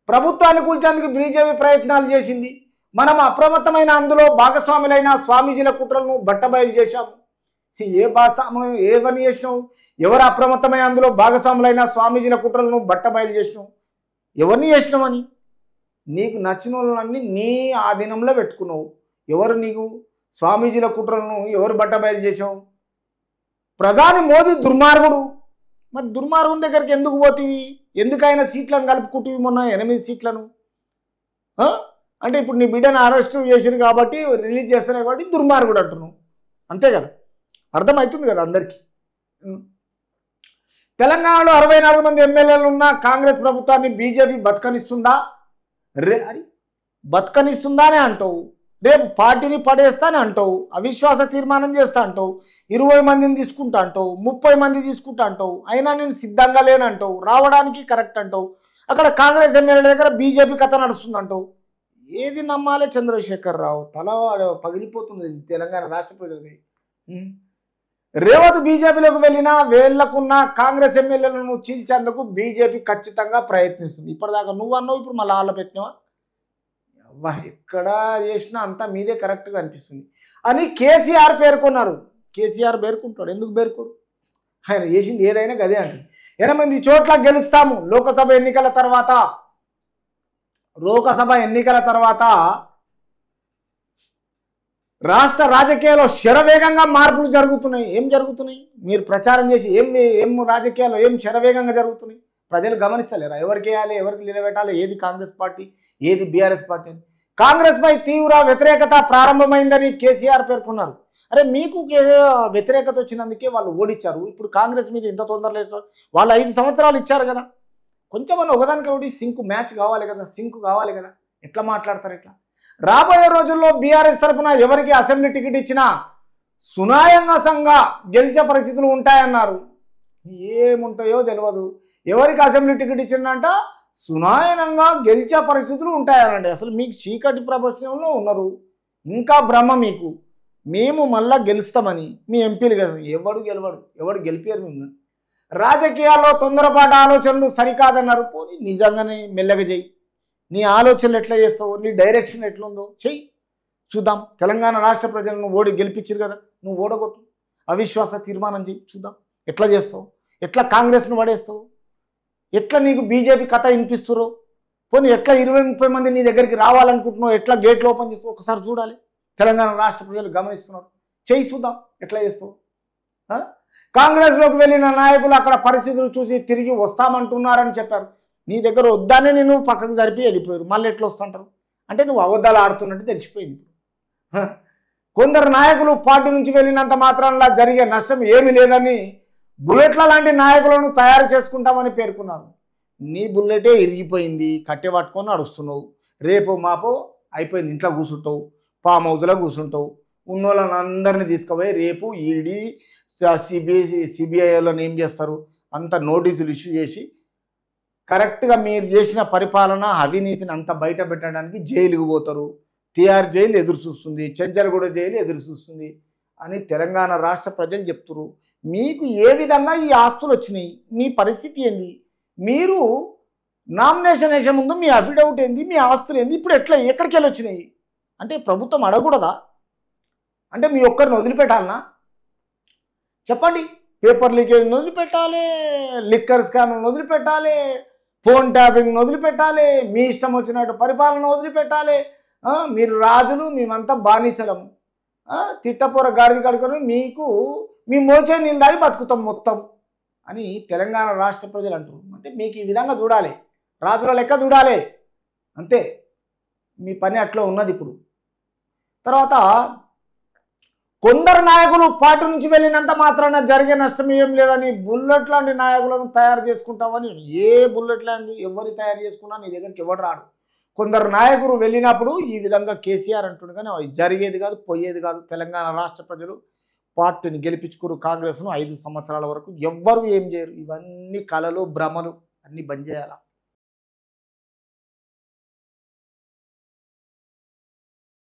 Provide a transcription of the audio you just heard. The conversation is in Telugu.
ప్రభుత్వాన్ని కూల్చేందుకు బీజేపీ ప్రయత్నాలు చేసింది మనం అప్రమత్తమైన అందులో భాగస్వాములైన స్వామీజీల కుట్రలను బట్టబయలు చేశాము ఏ భాష ఏవని చేసినావు ఎవరు అప్రమత్తమైన అందులో భాగస్వాములైన స్వామీజీల కుట్రలను బట్టబయలు చేసినావు ఎవరిని చేసినావని నీకు నచ్చిన వాళ్ళని నీ ఆధీనంలో పెట్టుకున్నావు ఎవరు నీకు స్వామీజీల కుట్రలను ఎవరు బట్టబయలు చేసావు ప్రధాని మోదీ దుర్మార్గుడు మరి దుర్మార్గం దగ్గరికి ఎందుకు పోతివి ఎందుకైనా సీట్లను కలుపుకుంటివి మొన్న ఎనిమిది సీట్లను ఆ? అంటే ఇప్పుడు నీ బిడ్డను అరెస్ట్ చేసిరు కాబట్టి రిలీజ్ చేస్తారు కాబట్టి దుర్మార్గుడు అంటున్నావు అంతే కదా అర్థమవుతుంది కదా అందరికీ ఉం. తెలంగాణలో అరవై నాలుగు మంది ఎమ్మెల్యేలు ఉన్న కాంగ్రెస్ ప్రభుత్వాన్ని బీజేపీ బతకనిస్తుందా రే అది బతకనిస్తుందానే అంటావు రేపు పార్టీని పడేస్తానే అంటావు అవిశ్వాస తీర్మానం చేస్తా అంటావు ఇరవై మందిని తీసుకుంటా అంటావు ముప్పై మంది తీసుకుంటా అంటావు అయినా నేను సిద్ధంగా లేనంటావు రావడానికి కరెక్ట్ అంటావు అక్కడ కాంగ్రెస్ ఎమ్మెల్యే దగ్గర బీజేపీ కథ నడుస్తుంది అంటావు ఏది నమ్మాలి చంద్రశేఖర్ రావు తల పగిలిపోతుంది ఇది తెలంగాణ రాష్ట్ర ప్రజలది ఉం. రేవత్ బీజేపీలోకి వెళ్ళినా వేళ్లకున్న కాంగ్రెస్ ఎమ్మెల్యేలను చీల్చేందుకు బీజేపీ ఖచ్చితంగా ప్రయత్నిస్తుంది ఇప్పటిదాకా నువ్వు అన్నావు ఇప్పుడు మళ్ళీ ఆళ్ళ పెట్టినావా అవ్వ, ఎక్కడ చేసినా అంతా మీదే కరెక్ట్గా అనిపిస్తుంది అని కేసీఆర్ పేర్కొన్నారు కేసీఆర్ పేర్కొంటాడు ఎందుకు పేర్కోడు ఆయన చేసింది ఏదైనా గదే అంటుంది ఎనిమిది చోట్ల గెలుస్తాము లోకసభ ఎన్నికల తర్వాత లోకసభ ఎన్నికల తర్వాత రాష్ట్ర రాజకీయాల్లో శరవేగంగా మార్పులు జరుగుతున్నాయి ఏం జరుగుతున్నాయి మీరు ప్రచారం చేసి ఏం ఏం రాజకీయాల్లో ఏం శరవేగంగా జరుగుతున్నాయి ప్రజలు గమనిస్తలేరా ఎవరికి వేయాలి ఎవరికి నిలబెట్టాలి ఏది కాంగ్రెస్ పార్టీ ఏది బీఆర్ఎస్ పార్టీ అని కాంగ్రెస్ పై తీవ్ర వ్యతిరేకత ప్రారంభమైందని కేసీఆర్ పేర్కొన్నారు అరే మీకు కే- వ్యతిరేకత వచ్చినందుకే వాళ్ళు ఓడిచ్చారు ఇప్పుడు కాంగ్రెస్ మీద ఇంత తొందర లేదు వాళ్ళు ఐదు సంవత్సరాలు ఇచ్చారు కదా కొంచెం అన్న ఒకదానికి ఒకటి సింక్ మ్యాచ్ కావాలి కదా సింక్ కావాలి కదా ఎట్లా మాట్లాడతారు ఇట్లా రాబోయే రోజుల్లో బీఆర్ఎస్ తరఫున ఎవరికి అసెంబ్లీ టికెట్ ఇచ్చినా సునాయంగా గెలిచే పరిస్థితులు ఉంటాయన్నారు ఏముంటాయో తెలియదు ఎవరికి అసెంబ్లీ టికెట్ ఇచ్చిందంట సునాయనంగా గెలిచే పరిస్థితులు ఉంటాయనండి అసలు మీకు చీకటి ప్రపంచంలో ఉన్నారు ఇంకా భ్రమ మీకు మేము మళ్ళా గెలుస్తామని మీ ఎంపీలు కదా ఎవడు గెలవడు ఎవడు గెలిపారు మేము రాజకీయాల్లో తొందరపాటు ఆలోచనలు సరికాదన్నారు పోనీ నిజంగానే మెల్లగా చెయ్యి నీ ఆలోచనలు ఎట్లా చేస్తావు నీ డైరెక్షన్ ఎట్లుందో చెయ్యి చూద్దాం తెలంగాణ రాష్ట్ర ప్రజలను ఓడి గెలిపించారు కదా నువ్వు ఓడగొట్టు అవిశ్వాస తీర్మానం చెయ్యి చూద్దాం ఎట్లా చేస్తావు ఎట్లా కాంగ్రెస్ను పడేస్తావు ఎట్లా నీకు బీజేపీ కథ వినిపిస్తురో పోనీ ఎట్లా ఇరవై ముప్పై మంది నీ దగ్గరికి రావాలనుకుంటున్నావు ఎట్లా గేట్లు ఓపెన్ చేస్తావు ఒకసారి చూడాలి తెలంగాణ రాష్ట్ర ప్రజలు గమనిస్తున్నారు చేయి చూద్దాం ఎట్లా చేస్తావు ఆ? కాంగ్రెస్లోకి వెళ్ళిన నాయకులు అక్కడ పరిస్థితులు చూసి తిరిగి వస్తామంటున్నారని చెప్పారు నీ దగ్గర వద్దానే నేను పక్కకు జరిపి వెళ్ళిపోయారు మళ్ళీ ఎట్లా వస్తుంటారు అంటే నువ్వు అబద్ధాలు ఆడుతున్నట్టు తెలిసిపోయింది హ. కొందరు నాయకులు పార్టీ నుంచి వెళ్ళినంత మాత్రాన జరిగే నష్టం ఏమీ లేదని బుల్లెట్ల లాంటి నాయకులను తయారు చేసుకుంటామని పేర్కొన్నారు నీ బుల్లెటే ఇరిగిపోయింది కట్టె పట్టుకొని నడుస్తున్నావు రేపు మాపో అయిపోయింది ఇంట్లో కూర్చుంటావు ఫామ్ హౌస్లో కూర్చుంటావు ఉన్నోళ్ళని అందరినీ తీసుకుపోయి రేపు ఈడీ సిబిఐ సిబిఐ వాళ్ళని ఏం చేస్తారు అంత నోటీసులు ఇష్యూ చేసి కరెక్ట్గా మీరు చేసిన పరిపాలన అవినీతిని అంత బయట పెట్టడానికి జైలుకు పోతారు తిహార్ జైలు ఎదురు చూస్తుంది చెంచలగూడ జైలు ఎదురు చూస్తుంది అని తెలంగాణ రాష్ట్ర ప్రజలు చెప్తున్నారు మీకు ఏ విధంగా ఈ ఆస్తులు వచ్చినాయి మీ పరిస్థితి ఏంది మీరు నామినేషన్ వేసే ముందు మీ అఫిడవిట్ ఏంది మీ ఆస్తులు ఏంది ఇప్పుడు ఎట్లా ఎక్కడికి వెళ్ళి వచ్చినాయి అంటే ప్రభుత్వం అడగకూడదా అంటే మీ ఒక్కరిని వదిలిపెట్టాలనా చెప్పండి పేపర్ లీకేజ్ వదిలిపెట్టాలి లిక్కర్ స్కామ్ వదిలిపెట్టాలి ఫోన్ ట్యాపింగ్ వదిలిపెట్టాలి మీ ఇష్టం వచ్చినట్టు పరిపాలన వదిలిపెట్టాలి ఆ, మీరు రాజులు మేమంతా బానిసలము ఆ, తిట్టపోర గాడిద కడుకొని మీకు మీ మోచే నీళ్ళు దాగి బతుకుతాం మొత్తం అని తెలంగాణ రాష్ట్ర ప్రజలు అంటారు అంటే మీకు ఈ విధంగా చూడాలి రాజుల లెక్క చూడాలి అంతే మీ పని అట్లా ఉన్నది ఇప్పుడు తర్వాత కొందరు నాయకులు పార్టీ నుంచి వెళ్ళినంత మాత్రాన జరిగే నష్టం ఏం లేదని బుల్లెట్ లాంటి నాయకులను తయారు చేసుకుంటామని ఏ బుల్లెట్ లాంటి ఎవరు తయారు చేసుకున్నా నీ దగ్గరికి ఎవరు రాడు కొందరు నాయకులు వెళ్ళినప్పుడు ఈ విధంగా కేసీఆర్ అంటుండే కానీ అది జరిగేది కాదు పోయేది కాదు తెలంగాణ రాష్ట్ర ప్రజలు పార్టీని గెలిపించుకురు కాంగ్రెస్ను ఐదు సంవత్సరాల వరకు ఎవ్వరు ఏం చేయరు ఇవన్నీ కళలు భ్రమలు అన్నీ బంద్ చేయాలా